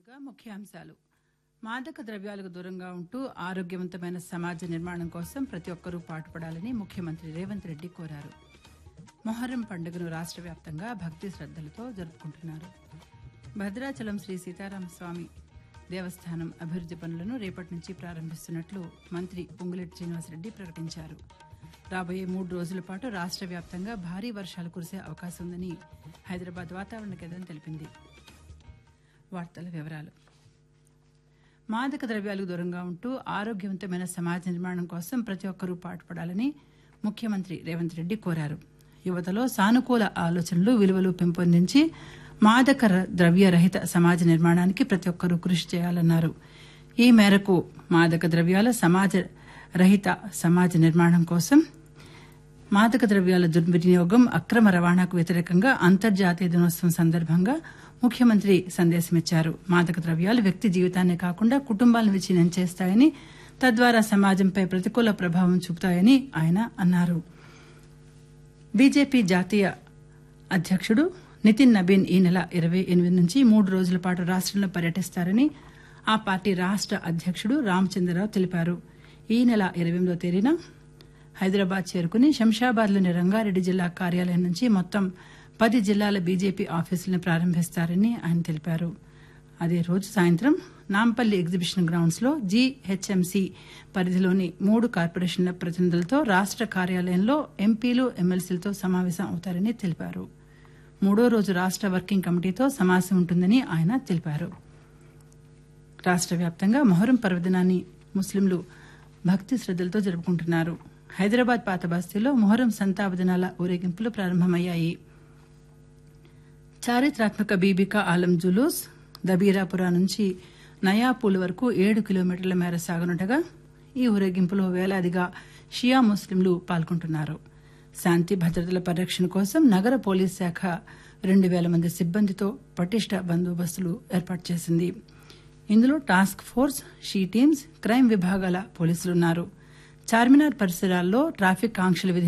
ముఖ్యాంశాలు మాదక ద్రవ్యాలకు దూరంగా ఉంటూ ఆరోగ్యవంతమైన సమాజ నిర్మాణం కోసం ప్రతి ఒక్కరూ పాటుపడాలని ముఖ్యమంత్రి రేవంత్ రెడ్డి కోరారు మొహర్రం పండుగను రాష్ట్ర వ్యాప్తంగా భక్తి శ్రద్దలతో జరుపుకుంటున్నారు భద్రాచలం శ్రీ సీతారామస్వామి దేవస్థానం అభివృద్ది పనులను రేపటి నుంచి ప్రారంభిస్తున్నట్లు మంత్రి పొంగులేటి శ్రీనివాసరెడ్డి ప్రకటించారు రాబోయే మూడు రోజుల పాటు రాష్ట్ర వ్యాప్తంగా భారీ వర్షాలు కురిసే అవకాశం ఉందని హైదరాబాద్ వాతావరణ కేంద్రం తెలిపింది వార్తల వివరాలు మాదక ద్రవ్యాలకు దూరంగా ఉంటూ ఆరోగ్యవంతమైన సమాజ నిర్మాణం కోసం ప్రతి ఒక్కరూ పాటుపడాలని ముఖ్యమంత్రి రేవంత్ రెడ్డి కోరారు యువతలో సానుకూల ఆలోచనలు విలువలు పెంపొందించి మాదక ర- ద్రవ్య రహిత సమాజ నిర్మాణానికి ప్రతి ఒక్కరూ కృషి చేయాలన్నారు ఈ మేరకు మాదక ద్రవ్యాల సమాజ రహిత సమాజ నిర్మాణం కోసం మాదక ద్రవ్యాల దుర్వినియోగం అక్రమ రవాణాకు వ్యతిరేకంగా అంతర్జాతీయ దినోత్సవం సందర్భంగా ముఖ్యమంత్రి సందేశమిచ్చారు మాదక ద్రవ్యాలు వ్యక్తి జీవితాన్నే కాకుండా కుటుంబాలను విచ్ఛిన్నం చేస్తాయని తద్వారా సమాజంపై ప్రతికూల ప్రభావం చూపుతాయని ఆయన అన్నారు బీజేపీ జాతీయ అధ్యక్షుడు నితిన్ నబీన్ ఈ నెల ఇరవై ఎనిమిది నుంచి మూడు రోజుల పాటు రాష్ట్రంలో పర్యటిస్తారని ఆ పార్టీ రాష్ట్ర అధ్యక్షుడు రామచంద్రరావు తెలిపారు ఈ నెల ఇరవై ఎనిమిదో తేదీన హైదరాబాద్ చేరుకుని శంషాబాద్లోని రంగారెడ్డి జిల్లా కార్యాలయం నుంచి మొత్తం పది జిల్లాల బీజేపీ ఆఫీసులను ప్రారంభిస్తారని ఆయన తెలిపారు అదే రోజు సాయంత్రం నాంపల్లి ఎగ్జిబిషన్ గ్రౌండ్స్ లో జీహెచ్ఎంసీ పరిధిలోని మూడు కార్పొరేషన్ల ప్రతినిధులతో రాష్ట్ర కార్యాలయంలో ఎంపీలు ఎమ్మెల్సీలతో సమావేశం అవుతారని తెలిపారు మూడో రోజు రాష్ట్ర వర్కింగ్ కమిటీతో సమావేశం ఉంటుందని ఆయన తెలిపారు రాష్ట్ర వ్యాప్తంగా మొహరం పర్వదినాన్ని ముస్లింలు భక్తి శ్రద్దలతో జరుపుకుంటున్నారు హైదరాబాద్ పాత బస్తీలో మొహరం సంతాప దినాల ఊరేగింపులు ప్రారంభమయ్యాయి చారిత్రాత్మక బీబికా ఆలం జులూస్ దబీరాపురా నుంచి నయాపూల్ వరకు ఏడు కిలోమీటర్ల మేర సాగనుండగా ఈ ఊరేగింపులో వేలాదిగా షియా ముస్లింలు పాల్గొంటున్నారు శాంతి భద్రతల పరిరక్షణ కోసం నగర పోలీస్ శాఖ రెండు వేల మంది సిబ్బందితో పటిష్ట బందోబస్తులు ఏర్పాటు చేసింది ఇందులో task force she teams crime విభాగాల పోలీసులున్నారు చార్మినార్ పరిసరాల్లో ట్రాఫిక్ ఆంక్షలు విధించారు